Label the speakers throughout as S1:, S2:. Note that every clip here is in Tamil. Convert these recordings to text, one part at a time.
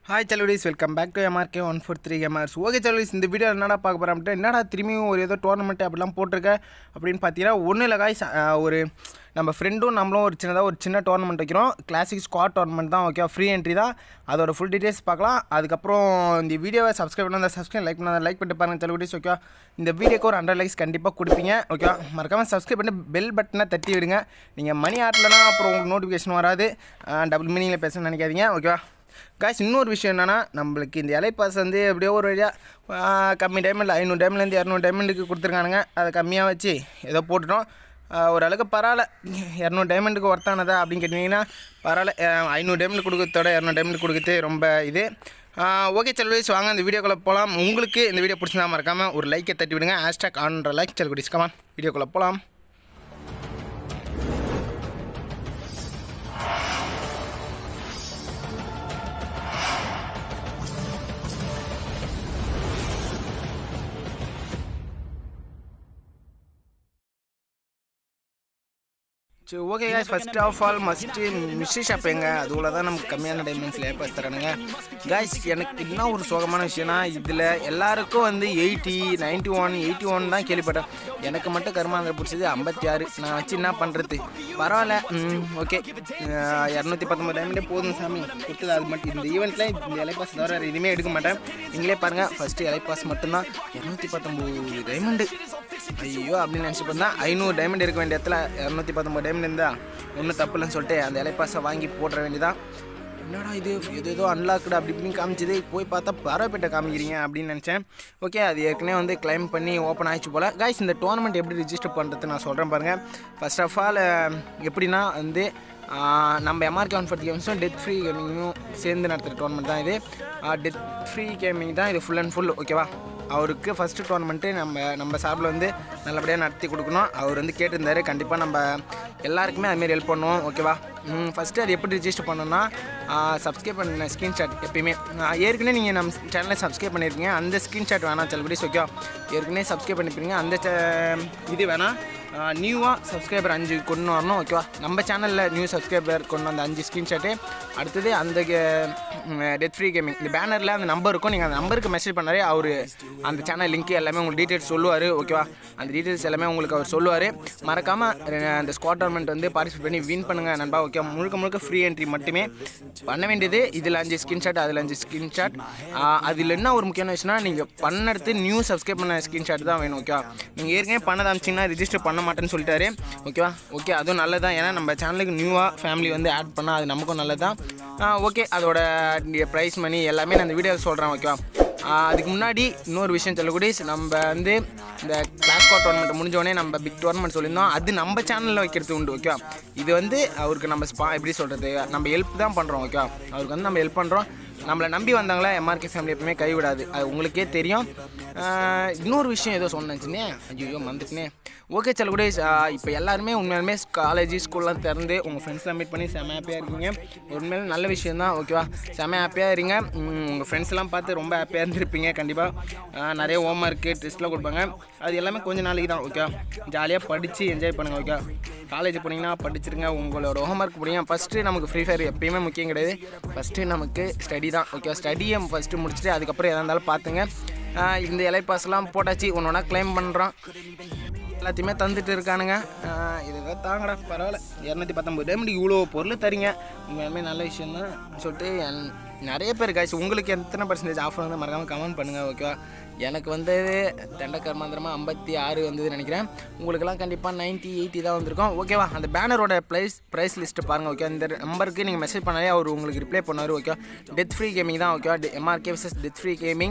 S1: ஹாய் செல்வடிஸ் welcome back to MRK one four three எம்ஆர்ஸ் ஓகே செல்வடிஸ் இந்த வீடியோ என்னடா பார்க்க போகிறோம்ட்டு என்னடா திரும்பியும் ஒரு ஏதோ டோர்னமெண்ட் அப்படிலாம் போட்டிருக்க அப்படின்னு பார்த்தீங்கன்னா ஒன்றும் இல்லை காய்ஸ் ஒரு நம்ம ஃப்ரெண்டும் நம்மளும் ஒரு சின்னதாக ஒரு சின்ன டோர்னமெண்ட் வைக்கிறோம் கிளாசிக் ஸ்குவாட் டோர்னமெண்ட் தான் ஓகே ஃப்ரீ என்ட்ரி தான் அதோட ஃபுல் டீட்டெயில்ஸ் பார்க்கலாம் அதுக்கப்புறம் இந்த வீடியோவை சப்ஸ்கிரைப் பண்ணால் சப்ஸ்கிரைப் லைக் பண்ணால் லைக் பண்ணிட்டு பாருங்கள் செல்வடிஸ் ஓகே இந்த வீடியோக்கு ஒரு ஹண்ட்ரட் லைக்ஸ் கண்டிப்பாக கொடுப்பீங்க ஓகே மறக்காமல் சப்ஸ்கிரைப் பண்ணி பெல் பட்டனை தட்டி விடுங்க நீங்கள் மணி ஆட்டலனா அப்புறம் உங்களுக்கு நோட்டிஃபிகேஷன் வராது டபுள் மீனிங்கில் பேசணும்னு நினைக்காதீங்க ஓகேவா காய்ஸ் இன்னொரு விஷயம் என்னென்னா நம்மளுக்கு இந்த இலை பாஸ் வந்து எப்படியோ ஒரு வழியாக கம்மி டைமில் ஐநூறு டைம்லேருந்து இரநூறு டைமண்டுக்கு கொடுத்துருக்கானுங்க அதை கம்மியாக வச்சு ஏதோ போட்டுட்டோம் ஆஹ் ஓரளவுக்கு பரவாயில்ல இரநூறு டைமண்டுக்கு ஒர்த்தானதா அப்படின்னு கேட்டிங்கன்னா பரவாயில்ல ஆஹ் ஐநூறு டைமண்ட் கொடுக்கறதோட இரநூறு டைமண்ட் கொடுக்குறது ரொம்ப இது ஓகே செல்வீஸ் வாங்க இந்த வீடியோக்குள்ளே போகலாம் உங்களுக்கு இந்த வீடியோ பிடிச்சிருந்தா மறக்காமல் ஒரு லைக்கை தட்டி விடுங்க ஹேஷ்டாக் ஆன்ற லைக் செல்குடிஸ் கமான் வீடியோக்குள்ளே போகலாம் சரி okay guys first of all must mystery shop எங்க அதுக்குள்ள தான் நமக்கு கம்மியான டைமெண்ட்ஸில் ஏற்பாடு தரானுங்க காய்ஸ் எனக்கு என்ன ஒரு சோகமான விஷயம்னா இதில் எல்லாருக்கும் வந்து eighty ninety one eighty one தான் கேள்விப்பட்டேன் எனக்கு மட்டும் கருமாந்திர பிடிச்சது ஐம்பத்தி ஆறு நான் வச்சு என்ன பண்ணுறது பரவாயில்ல ஓகே இரநூத்தி பத்தொம்பது டைமண்டே போதும் சாமி கொடுத்தது அது மட்டும் இந்த ஈவெண்ட்டில் இந்த இலைப்பாஸ் தவிர வேறு எதுவுமே எடுக்க மாட்டேன் நீங்களே பாருங்கள் ஃபஸ்ட்டு இலைப்பாஸ் மட்டும்தான் இரநூத்தி பத்தொம்பது டைமண்டு ஐயோ அப்படின்னு நினச்சி பார்த்தா ஐநூறு டைமண்ட் இருக்க வேண்டிய இடத்துல இரநூத்தி பத்தொம்பது டைமண்ட் இருந்தால் ஒன்றும் தப்பு இல்லைன்னு சொல்லிட்டு அந்த இலைப்பாசை வாங்கி போடுற வேண்டியதான் என்னடா இது எது ஏதோ அன்லாக்டு அப்படி இப்படின்னு காமிச்சது போய் பார்த்தா பரவாயில்ல காமிக்கிறீங்க அப்படின்னு நினச்சேன் ஓகே அது ஏற்கனவே வந்து கிளைம் பண்ணி ஓப்பன் ஆயிடுச்சு போல் காய்ஸ் இந்த டோர்னமெண்ட் எப்படி ரிஜிஸ்டர் பண்ணுறது நான் சொல்கிறேன் பாருங்கள் ஃபர்ஸ்ட் ஆஃப் ஆல் எப்படின்னா வந்து ஆஹ் நம்ம எம்ஆர் கான்ஃபர்ட் கேம்ஸும் டெத் ஃப்ரீ கேமிங்கும் சேர்ந்து நடத்துகிற டோர்னமெண்ட் தான் இது டெத் ஃப்ரீ கேமிங் தான் இது ஃபுல் அண்ட் ஃபுல் ஓகேவா அவருக்கு ஃபஸ்ட்டு டோர்னமெண்ட்டு நம்ம நம்ம சார்பில் வந்து நல்லபடியாக நடத்தி கொடுக்கணும் அவர் வந்து கேட்டிருந்தாரு கண்டிப்பாக நம்ம எல்லாருக்குமே அதுமாரி ஹெல்ப் பண்ணுவோம் ஓகேவா ஃபஸ்ட்டு அது எப்படி ரிஜிஸ்டர் பண்ணணும்னா சப்ஸ்கிரைப் பண்ண ஸ்க்ரீன்ஷாட் எப்பயுமே ஆஹ் ஏற்கனவே நீங்கள் நம்ம சேனலை சப்ஸ்கிரைப் பண்ணியிருக்கீங்க அந்த ஸ்க்ரீன்ஷாட் வேணாம் செல்படிஸ் ஓகே ஏற்கனவே சப்ஸ்கிரைப் பண்ணிப்பீங்க அந்த ச- இது வேணாம் நியூவாக சப்ஸ்கிரைபர் அஞ்சு கொண்டு வரணும் ஓகேவா நம்ம சேனலில் நியூ சப்ஸ்கிரைபர் கொண்டு வந்த அஞ்சு ஸ்க்ரீன்ஷாட்டு அடுத்தது அந்த டெத் ஃப்ரீ கேமிங் இந்த பேனரில் அந்த நம்பர் இருக்கும் நீங்கள் அந்த நம்பருக்கு மெசேஜ் பண்ணாரே அவர் அந்த சேனல் லிங்க் எல்லாமே உங்களுக்கு டீட்டெயில்ஸ் சொல்லுவார் ஓகேவா அந்த டீட்டெயில்ஸ் எல்லாமே உங்களுக்கு அவர் சொல்லுவார் மறக்காமல் அந்த ஸ்குவாட் டோர்னமெண்ட் வந்து பார்ட்டிசிபேட் பண்ணி வின் பண்ணுங்கள் நண்பா ஓகே முழுக்க முழுக்க ஃப்ரீ என்ட்ரி மட்டுமே பண்ண வேண்டியது இதில் அஞ்சு ஸ்க்ரீன்ஷாட் அதில் அஞ்சு ஸ்க்ரீன்ஷாட் அதில் என்ன ஒரு முக்கியமான விஷயம்னா நீங்கள் பண்ணடுத்து நியூ சப்ஸ்கிரைப் பண்ண ஸ்க்ரீன்ஷாட் தான் வேணும் ஓகேவா நீங்கள் ஏற்கனவே பண்ண ஆரம்பிச்சிங்கன்னா ரிஜிஸ்டர் பண்ண மாட்டேன்னு சொல்லிட்டாரு ஓகேவா ஓகே அதுவும் நல்லது தான் ஏன்னா நம்ம சேனலுக்கு நியூவாக ஃபேமிலி வந்து ஆட் பண்ணால் அது நமக்கும் நல்லது தான் ஓகே அதோட ப்ரைஸ் மணி எல்லாமே நான் இந்த வீடியோவில் சொல்கிறேன் ஓகேவா ஆஹ் அதுக்கு முன்னாடி இன்னொரு விஷயம் சொல்லக்கூடிய நம்ம வந்து இந்த கிளாஸ் கார்ட் டோர்னமெண்ட் முடிஞ்சோடனே நம்ம பிக் டோர்னமெண்ட் சொல்லியிருந்தோம் அது நம்ம சேனலில் வைக்கிறது உண்டு ஓகேவா இது வந்து அவருக்கு நம்ம ஸ்பா எப்படி சொல்கிறது நம்ம ஹெல்ப் தான் பண்ணுறோம் ஓகேவா அவருக்கு வந்து நம்ம ஹெல்ப் பண்ணுறோம் நம்மளை நம்பி வந்தாங்களா எம்ஆர்கே ஃபேமிலி எப்பவுமே கைவிடாது அது உங்களுக்கே தெரியும் ஆஹ் இன்னொரு விஷயம் ஏதோ சொன்னேச்சுனே ஐயோ மறந்துட்டுனே ஓகே சில கூட இப்போ எல்லாருமே உண்மையாலுமே காலேஜ் ஸ்கூல்லாம் திறந்து உங்கள் ஃப்ரெண்ட்ஸ்லாம் மீட் பண்ணி செம்ம ஹாப்பியாக இருக்கீங்க உண்மையிலே நல்ல விஷயம் தான் ஓகேவா செம்ம ஹாப்பியாக இருங்க உங்கள் ஃப்ரெண்ட்ஸ்லாம் பார்த்து ரொம்ப ஹாப்பியாக இருந்திருப்பீங்க கண்டிப்பாக நிறைய ஹோம் ஒர்க்கு டெஸ்ட்லாம் கொடுப்பாங்க அது எல்லாமே கொஞ்சம் நாளைக்கு தான் ஓகே ஜாலியாக படித்து என்ஜாய் பண்ணுங்கள் ஓகே காலேஜ் போனீங்கன்னா படிச்சிருங்க உங்களோட ஹோம் ஒர்க் படிங்க ஃபஸ்ட்டு நமக்கு ஃப்ரீ ஃபயர் எப்பயுமே முக்கியம் கிடையாது ஃபஸ்ட்டு நமக்கு ஸ்டடி தான் ஓகே ஸ்டடியை ஃபஸ்ட்டு முடிச்சுட்டு அதுக்கப்புறம் எதாக இருந்தாலும் பார்த்துங்க ஆஹ் இந்த இலை பாஸ்லாம் போட்டாச்சு ஒன்று ஒன்றா க்ளைம் பண்ணுறோம் எல்லாத்தையுமே தந்துட்டு இருக்கானுங்க ஆஹ் இதுதான் தாங்கடா பரவாயில்ல இரநூத்தி பத்தொம்பது டைமண்ட் இவ்வளோ பொருள் தரீங்க உண்மையாலுமே நல்ல விஷயம் தான் சொல்லிட்டு என்- நிறைய பேர் காய்ச்சி உங்களுக்கு எத்தனை பர்சன்டேஜ் ஆஃபர் வந்து மறக்காமல் கமெண்ட் பண்ணுங்கள் ஓகேவா எனக்கு வந்து தண்ட கர்மாந்திரமாக ஐம்பத்தி ஆறு வந்தது நினைக்கிறேன் உங்களுக்கெல்லாம் கண்டிப்பாக 90 எயிட்டி தான் வந்திருக்கும் ஓகேவா அந்த பேனரோட ப்ரைஸ் ப்ரைஸ் லிஸ்ட்டு பாருங்கள் ஓகே இந்த நம்பருக்கு நீங்கள் மெசேஜ் பண்ணாலே அவர் உங்களுக்கு ரிப்ளை பண்ணுவார் ஓகே டெத் ஃப்ரீ கேமிங் தான் ஓகேவா MRK versus death free gaming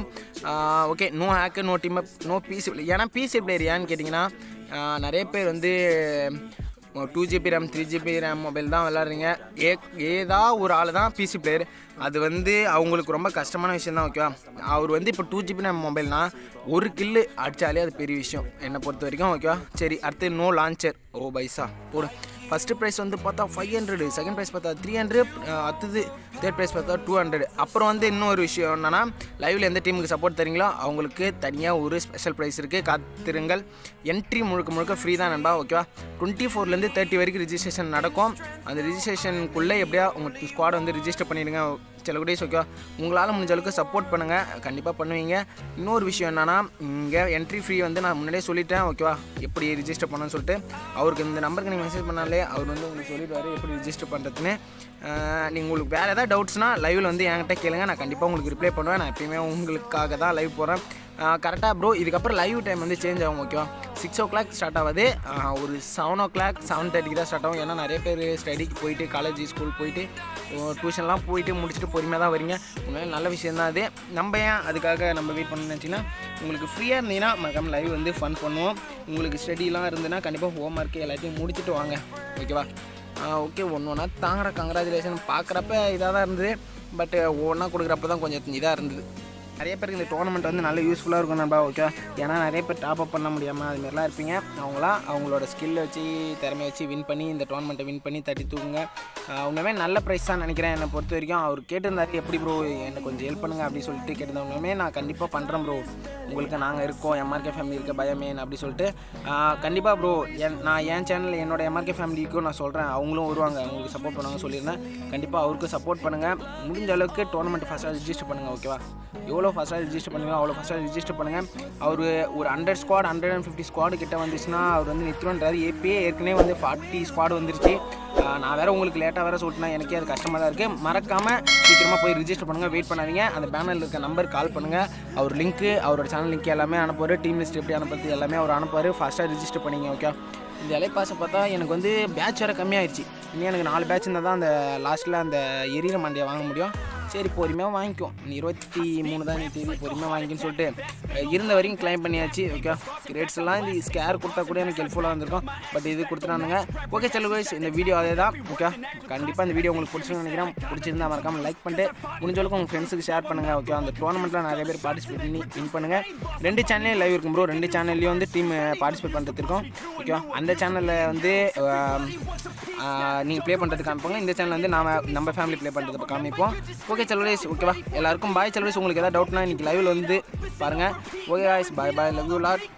S1: okay no hack no team no PC ஏன்னா பிசி பிளேயர் ஏன்னு கேட்டிங்கன்னா ஆஹ் நிறைய பேர் வந்து two GB RAM three GB RAM mobile தான் விளாட்றீங்க ஏ ஏதா ஒரு ஆள் தான் பிசி பிளேயர் அது வந்து அவங்களுக்கு ரொம்ப கஷ்டமான விஷயம் தான் ஓகேவா அவர் வந்து இப்போ டூ ஜிபி ரேம் மொபைல்னா ஒரு கில்லு அடித்தாலே அது பெரிய விஷயம் என்னை பொறுத்த வரைக்கும் ஓகேவா சரி அடுத்து நோ லான்ச்சர் ஓ பைசா போடு ஃபஸ்ட்டு ப்ரைஸ் வந்து பார்த்தா ஃபைவ் ஹண்ட்ரடு செகண்ட் ப்ரைஸ் பார்த்தா த்ரீ ஹண்ட்ரட் அடுத்தது தேர்ட் ப்ரைஸ் பார்த்தா டூ ஹண்ட்ரட் அப்புறம் வந்து இன்னொரு விஷயம் என்னன்னா லைவில் எந்த டீமுக்கு சப்போர்ட் தரீங்களோ அவங்களுக்கு தனியாக ஒரு ஸ்பெஷல் ப்ரைஸ் இருக்குது காத்திருங்கள் என்ட்ரி முழுக்க முழுக்க ஃப்ரீ தான் நண்பா ஓகேவா டுவெண்ட்டி ஃபோர்லேருந்து தேர்ட்டி வரைக்கும் ரிஜிஸ்ட்ரேஷன் நடக்கும் அந்த ரிஜிஸ்ட்ரேஷனுக்குள்ளே எப்படியா உங்கள் ஸ்குவாட் வந்து ரிஜிஸ்டர் பண்ணிடுங்க சில டேஸ் ஓகே உங்களால் முடிஞ்ச அளவுக்கு சப்போர்ட் பண்ணுங்கள் கண்டிப்பாக பண்ணுவீங்க இன்னொரு விஷயம் என்னன்னா இங்கே என்ட்ரி ஃப்ரீ வந்து நான் முன்னாடியே சொல்லிட்டேன் ஓகேவா எப்படி ரிஜிஸ்டர் பண்ணணும்னு சொல்லிட்டு அவருக்கு இந்த நம்பருக்கு நீங்கள் மெசேஜ் பண்ணாலே அவர் வந்து உங்களுக்கு சொல்லிடுவார் எப்படி ரிஜிஸ்டர் பண்ணுறதுன்னு நீங்கள் உங்களுக்கு வேறு ஏதாவது டவுட்ஸ்னால் லைவில் வந்து என்கிட்ட கேளுங்க நான் கண்டிப்பாக உங்களுக்கு ரிப்ளை பண்ணுவேன் நான் எப்பயுமே உங்களுக்காக தான் லைவ் போகிறேன் கரெக்டாக ப்ரோ இதுக்கப்புறம் லைவ் டைம் வந்து சேஞ்ச் ஆகும் ஓகேவா சிக்ஸ் ஓ கிளாக் ஸ்டார்ட் ஆகுது ஆஹ் ஒரு செவன் ஓ கிளாக் செவன் தேர்ட்டிக்கு தான் ஸ்டார்ட் ஆகும் ஏன்னா நிறைய பேர் ஸ்டடிக்கு போயிட்டு காலேஜ் ஸ்கூல் போயிட்டு டியூஷன்லாம் போயிட்டு முடிச்சுட்டு பொறுமையாக தான் வரீங்க உண்மையிலே நல்ல விஷயம் தான் அது நம்ம ஏன் அதுக்காக நம்ம வெயிட் பண்ணணும்னு நினச்சிங்கன்னா உங்களுக்கு ஃப்ரீயாக இருந்தீங்கன்னா மறக்காம லைவ் வந்து ஃபன் பண்ணுவோம் உங்களுக்கு ஸ்டடிலாம் இருந்ததுன்னா கண்டிப்பாக ஹோம் ஒர்க்கு எல்லாத்தையும் முடிச்சுட்டு வாங்க ஓகேவா ஓகே ஒன்று ஒன்றா தாங்கடா கங்க்ராச்சுலேஷன் பார்க்குறப்ப இதாக தான் இருந்தது பட் ஒவ்வொன்றா கொடுக்குறப்ப தான் கொஞ்சம் இதாக இருந்தது நிறைய பேருக்கு இந்த டோர்னமெண்ட் வந்து நல்ல யூஸ்ஃபுல்லாக இருக்கும் நண்பா ஓகே ஏன்னா நிறைய பேர் டாப் அப் பண்ண முடியாமல் அதுமாரிலாம் இருப்பீங்க அவங்களாம் அவங்களோட ஸ்கில்லை வச்சு திறமையை வச்சு வின் பண்ணி இந்த டோர்னமெண்ட்டை வின் பண்ணி தட்டி தூக்குங்க ஆஹ் உண்மையுமே நல்ல ப்ரைஸ் தான் நினைக்கிறேன் என்னை பொறுத்த வரைக்கும் அவர் கேட்டிருந்தாரு எப்படி ப்ரோ எனக்கு கொஞ்சம் ஹெல்ப் பண்ணுங்க அப்படின்னு சொல்லிட்டு கேட்டிருந்தேன் உண்மையுமே நான் கண்டிப்பாக பண்ணுறேன் ப்ரோ உங்களுக்கு நாங்கள் இருக்கோம் எம்ஆர்கே ஃபேமிலி இருக்க பயமேன் அப்படி சொல்லிட்டு கண்டிப்பாக ப்ரோ என் நான் என் சேனல் என்னோட எம்ஆர்கே ஃபேமிலிக்கும் நான் சொல்கிறேன் அவங்களும் வருவாங்க அவங்களுக்கு சப்போர்ட் பண்ணுவாங்க சொல்லியிருந்தேன் கண்டிப்பாக அவருக்கு சப்போர்ட் பண்ணுங்கள் முடிஞ்ச அளவுக்கு டோர்னமெண்ட் ஃபஸ்ட்டாக ரிஜிஸ்டர் பண்ணுங்கள் ஓகேவா எவ்வளோ ஃபஸ்ட்டாக ரிஜிஸ்டர் பண்ணுவீங்க அவ்வளோ ஃபஸ்ட்டாக ரிஜிஸ்டர் பண்ணுங்கள் அவர் ஒரு hundred squad hundred and fifty squad கிட்ட வந்துச்சுன்னா அவர் வந்து நித்ரோன்றாரு ஏபியே ஏற்கனவே வந்து ஃபார்ட்டி ஸ்குவாட் வந்துருச்சு ஆஹ் நான் வேறு உங்களுக்கு லேட்டாக வேறு சொல்லிட்டுனா எனக்கே அது கஷ்டமாக தான் இருக்குது மறக்காமல் சீக்கிரமாக போய் ரிஜிஸ்டர் பண்ணுங்கள் வெயிட் பண்ணாதீங்க அந்த பேனரில் இருக்க நம்பர் கால் பண்ணுங்கள் அவர் லிங்க்கு அவரோட சேனல் லிங்க் எல்லாமே அனுப்புவார் டீம் லிஸ்ட் எப்படி அனுப்புறது எல்லாமே அவர் அனுப்புவார் ஃபாஸ்ட்டாக ரிஜிஸ்டர் பண்ணிங்க ஓகே இந்த இலைப்பாசை பார்த்தா எனக்கு வந்து பேட்ச் வேறு கம்மியாயிடுச்சு இன்னும் எனக்கு நாலு பேட்ச் இருந்தால் தான் அந்த லாஸ்ட்டில் அந்த எரியிற மண்டையை வாங்க முடியும் சரி பொறுமையாக வாங்கிக்கும் நீ இருபத்தி மூணு தான் நீ தேதி பொறுமையாக வாங்கிக்கன்னு சொல்லிட்டு அஹ், இருந்த வரைக்கும் கிளைம் பண்ணியாச்சு ஓகே கிரேட்ஸ் எல்லாம் இந்த ஸ்கேர் கொடுத்தா கூட எனக்கு ஹெல்ப்ஃபுல்லாக வந்திருக்கும் பட் இது கொடுத்துட்டானுங்க ஓகே செல்லு guys இந்த வீடியோ அதே தான் ஓகே கண்டிப்பாக இந்த வீடியோ உங்களுக்கு பிடிச்சிருன்னு நினைக்கிறேன் பிடிச்சிருந்தா மறக்காம லைக் பண்ணிட்டு முடிஞ்ச அளவுக்கு உங்கள் ஃப்ரெண்ட்ஸுக்கு ஷேர் பண்ணுங்கள் ஓகே அந்த டோர்னமெண்ட்டில் நிறைய பேர் பார்ட்டிசிபேட் பண்ணி வின் பண்ணுங்கள் ரெண்டு சேனல்லையும் லைவ் இருக்கும் ப்ரோ ரெண்டு சேனல்லையும் வந்து டீம் பார்ட்டிசிபேட் பண்ணுறது இருக்கும் ஓகே அந்த சேனலில் வந்து நீங்கள் ப்ளே பண்ணுறது காமிப்பாங்க இந்த சேனல் வந்து நாம நம்ம ஃபேமிலி ப்ளே பண்ணுறது காமிப்போம் ஓகே செல்வரேஸ் ஓகேவா எல்லாருக்கும் பாய் செல்வரேஸ் உங்களுக்கு ஏதாவது டவுட்னா இன்றைக்கி லைவில் வந்து பாருங்கள் okay bye bye love you lot